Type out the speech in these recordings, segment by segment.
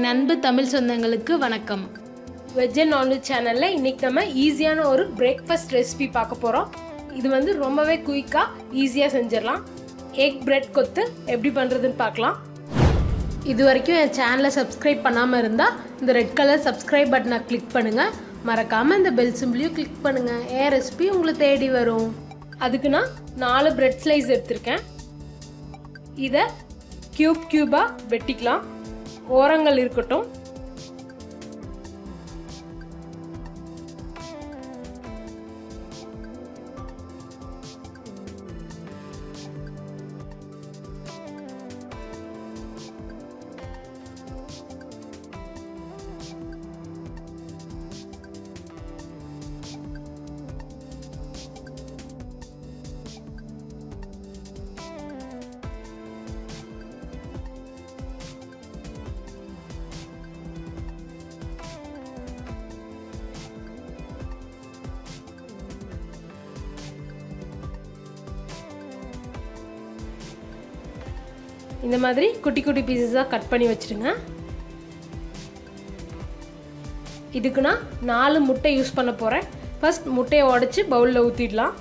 என் அன்பு தமிழ் சொந்தங்களுக்கு வணக்கம் வெஜ் அண்ட் நான்வெஜ் சேனலில் இன்றைக்கி நம்ம ஈஸியான ஒரு பிரேக்ஃபாஸ்ட் ரெசிபி பார்க்க போகிறோம் இது வந்து ரொம்பவே குயிக்காக ஈஸியாக செஞ்சிடலாம் எக் பிரெட் கொத்து எப்படி பண்ணுறதுன்னு பார்க்கலாம் இது வரைக்கும் என் சேனலை சப்ஸ்கிரைப் பண்ணாமல் இருந்தால் இந்த ரெட் கலர் சப்ஸ்கிரைப் பட்டனை கிளிக் பண்ணுங்கள் மறக்காமல் இந்த பெல் சிம்பிளையும் கிளிக் பண்ணுங்கள் என் ரெசிபி உங்களை தேடி வரும் அதுக்கு நான் நாலு பிரெட் ஸ்லைஸ் எடுத்திருக்கேன் இதை க்யூப் க்யூபாக வெட்டிக்கலாம் ஓரங்கள் இருக்கட்டும் இந்த மாதிரி குட்டி குட்டி பீசஸாக கட் பண்ணி வச்சுருங்க இதுக்கு நான் நாலு முட்டை யூஸ் பண்ண போகிறேன் ஃபர்ஸ்ட் முட்டையை உடச்சி பவுலில் ஊற்றிடலாம்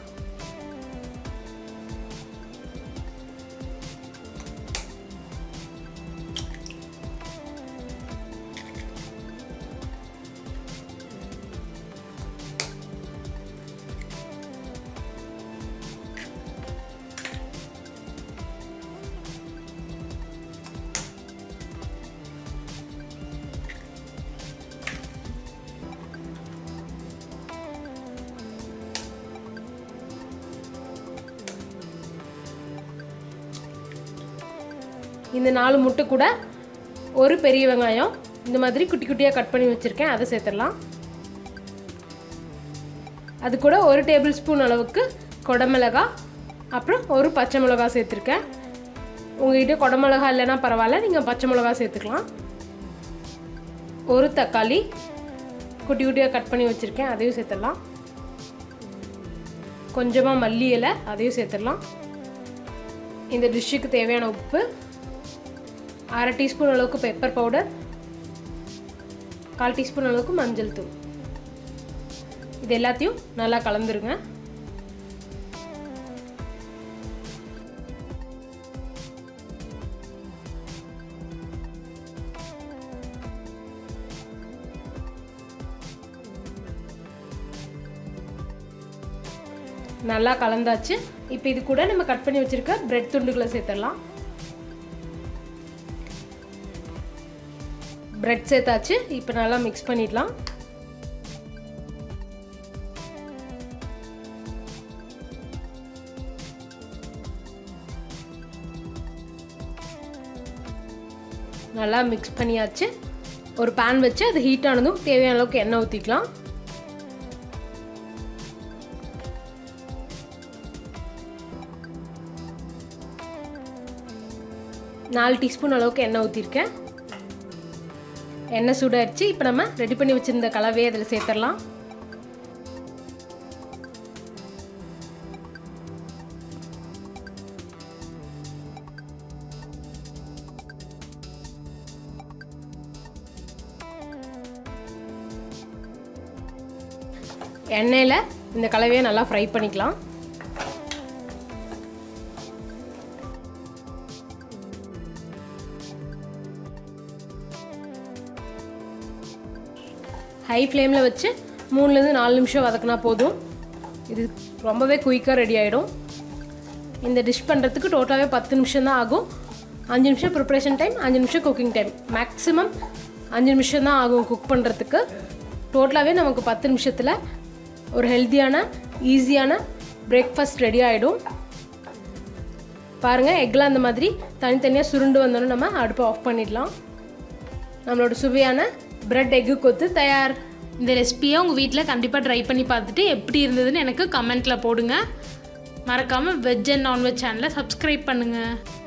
இந்த நாலு முட்டை கூட ஒரு பெரிய வெங்காயம் இந்த மாதிரி குட்டி குட்டியாக கட் பண்ணி வச்சுருக்கேன் அதை சேர்த்துடலாம் அது கூட ஒரு டேபிள் ஸ்பூன் அளவுக்கு கொடமிளகா அப்புறம் ஒரு பச்சை மிளகா சேர்த்துருக்கேன் உங்ககிட்ட கொடமிளகா இல்லைன்னா பரவாயில்ல நீங்கள் பச்சை மிளகா சேர்த்துக்கலாம் ஒரு தக்காளி குட்டி குட்டியாக கட் பண்ணி வச்சுருக்கேன் அதையும் சேர்த்துடலாம் கொஞ்சமாக மல்லி இலை அதையும் சேர்த்துடலாம் இந்த டிஷ்ஷுக்கு தேவையான உப்பு அரை டீஸ்பூன் அளவுக்கு பெப்பர் பவுடர் கால் டீஸ்பூன் அளவுக்கு மஞ்சள் தூள் இது எல்லாத்தையும் நல்லா கலந்துருங்க நல்லா கலந்தாச்சு இப்போ இது கூட நம்ம கட் பண்ணி வச்சுருக்க பிரெட் துண்டுகளை சேர்த்துடலாம் பிரெட் சேர்த்தாச்சு இப்போ நல்லா மிக்ஸ் பண்ணிடலாம் நல்லா மிக்ஸ் பண்ணியாச்சு ஒரு பேன் வச்சு அது ஹீட் ஆனதும் தேவையான அளவுக்கு எண்ணெய் ஊற்றிக்கலாம் நாலு டீஸ்பூன் அளவுக்கு எண்ணெய் ஊற்றிருக்கேன் எண்ணெய் சூடாயிடுச்சு இப்போ நம்ம ரெடி பண்ணி வச்சுருந்த கலவையை அதில் சேர்த்துடலாம் எண்ணெயில் இந்த கலவையை நல்லா ஃப்ரை பண்ணிக்கலாம் ஹை ஃப்ளேமில் வச்சு மூணுலேருந்து நாலு நிமிஷம் வதக்கினா போதும் இது ரொம்பவே குயிக்காக ரெடி ஆகிடும் இந்த டிஷ் பண்ணுறதுக்கு டோட்டலாகவே பத்து நிமிஷம் தான் ஆகும் அஞ்சு நிமிஷம் ப்ரிப்ரேஷன் டைம் அஞ்சு நிமிஷம் குக்கிங் டைம் மேக்ஸிமம் அஞ்சு நிமிஷம் தான் ஆகும் குக் பண்ணுறதுக்கு டோட்டலாகவே நமக்கு பத்து நிமிஷத்தில் ஒரு ஹெல்த்தியான ஈஸியான பிரேக்ஃபாஸ்ட் ரெடி ஆகிடும் பாருங்கள் எக்லாம் அந்த மாதிரி தனித்தனியாக சுருண்டு வந்தோன்னே நம்ம அடுப்பை ஆஃப் பண்ணிடலாம் நம்மளோட சுவையான பிரெட் எக்கு கொத்து தயார் இந்த ரெசிபியை உங்கள் வீட்டில் கண்டிப்பாக ட்ரை பண்ணி பார்த்துட்டு எப்படி இருந்ததுன்னு எனக்கு கமெண்ட்டில் போடுங்க மறக்காமல் வெஜ் அண்ட் நான்வெஜ் சேனலை சப்ஸ்கிரைப் பண்ணுங்கள்